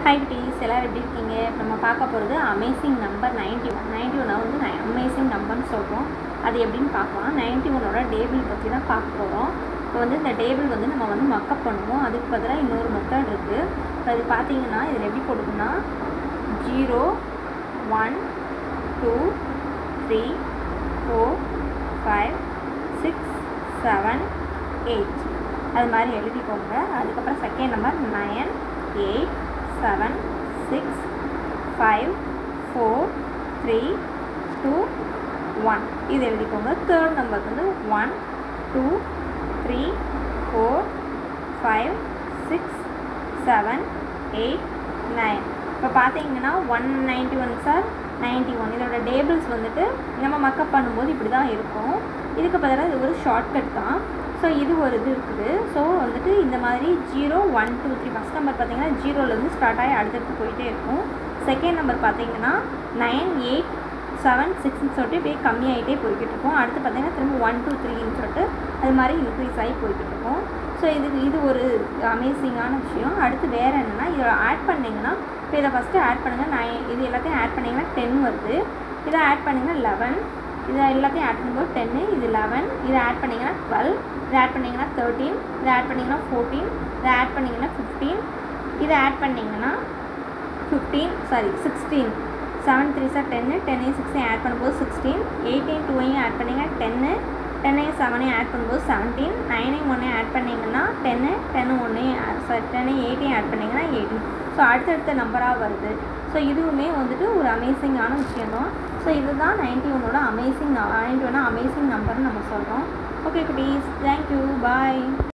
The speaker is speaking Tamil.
ஹை டீஸ் எல்லோரும் எப்படி இருக்கீங்க இப்ப நம்ம பார்க்க போகிறது amazing number ninety one ninety ஒன்னை வந்து அமேசிங் நம்பர்னு சொல்கிறோம் அது எப்படின்னு பார்க்கலாம் நைன்ட்டி ஒன்னோட டேபிள் பற்றி தான் பார்க்க போகிறோம் இப்போ வந்து இந்த டேபிள் வந்து நம்ம வந்து மக்கப் பண்ணுவோம் அதுக்கு பதிலாக இன்னொரு மெத்தட் இருக்குது இப்போ இது பார்த்தீங்கன்னா இதில் எப்படி போட்டுக்கணும்னா zero one two three four five six seven eight அது மாதிரி எழுதிக்கோங்க அதுக்கப்புறம் second number nine eight seven six five four three two one இது எழுதிக்கோங்க தேர்ட் நம்பர் வந்து one two three four five six seven eight nine இப்போ பார்த்தீங்கன்னா one ninety one sir ninety one இதோட டேபிள்ஸ் வந்துட்டு நம்ம மக்கப் பண்ணும்போது இப்படி தான் இருக்கும் இதுக்கு பதிலாக இது ஒரு ஷார்ட்கட் தான் ஸோ இது ஒரு இது இருக்குது ஸோ வந்துட்டு இந்த மாதிரி zero one two three first number பார்த்தீங்கன்னா ஜீரோலேருந்து ஸ்டார்ட் ஆகி அடுத்தடுத்து போயிட்டே இருக்கும் செகண்ட் நம்பர் பார்த்தீங்கன்னா நைன் எயிட் செவன் சிக்ஸ்னு சொல்லிட்டு இப்படியே கம்மியாகிட்டே போய்கிட்டு இருக்கும் அடுத்து பார்த்தீங்கன்னா திரும்ப ஒன் டூ த்ரீன்னு சொல்லிட்டு அது மாதிரி இன்க்ரீஸ் ஆகி போய்கிட்டு இருக்கும் ஸோ இது இது ஒரு அமேசிங்கான விஷயம் அடுத்து வேறு என்னென்னா இதோட ஆட் பண்ணிங்கன்னா இப்போ இதை ஃபஸ்ட்டு ஆட் பண்ணுங்கள் நைன் இது எல்லாத்தையும் ஆட் பண்ணிங்கன்னா டென் வருது இதை ஆட் பண்ணிங்கன்னா லெவன் இதை எல்லாத்தையும் ஆட் பண்ணும்போது டென்னு இது லெவன் இதை ஆட் பண்ணிங்கன்னா டுவெல் இதை ஆட் பண்ணிங்கன்னா தேர்ட்டீன் இதை ஆட் பண்ணிங்கன்னா ஃபோர்டீன் இதை ஆட் பண்ணிங்கன்னா ஃபிஃப்டீன் இதை ஆட் பண்ணிங்கன்னா fifteen sorry sixteen seven three sir டென்னு டென்னையும் சிக்ஸையும் ஆட் பண்ணும்போது சிக்ஸ்டீன் எயிட்டீன் டூவையும் ஆட் பண்ணிங்கன்னா டென்னு டென்னையும் செவனையும் ஆட் பண்ணும்போது செவன்டீன் நைனையும் ஒன்றையும் ஆட் பண்ணிங்கன்னா டென்னு டென்னு ஒன்றையும் சாரி டென்னையும் எயிட்டையும் ஆட் பண்ணிங்கன்னா எயிட்டீன் ஸோ அடுத்தடுத்த நம்பராக வருது ஸோ இதுவுமே வந்துட்டு ஒரு அமேசிங்கான விஷயம் தான் ஸோ இதுதான் நைன்ட்டி ஒன்னோட அமேசிங் நைன்ட்டி ஒன்னா அமேசிங் நம்பர்னு நம்ம சொல்கிறோம் ஓகே குட்டீஸ் தேங்க்யூ பாய்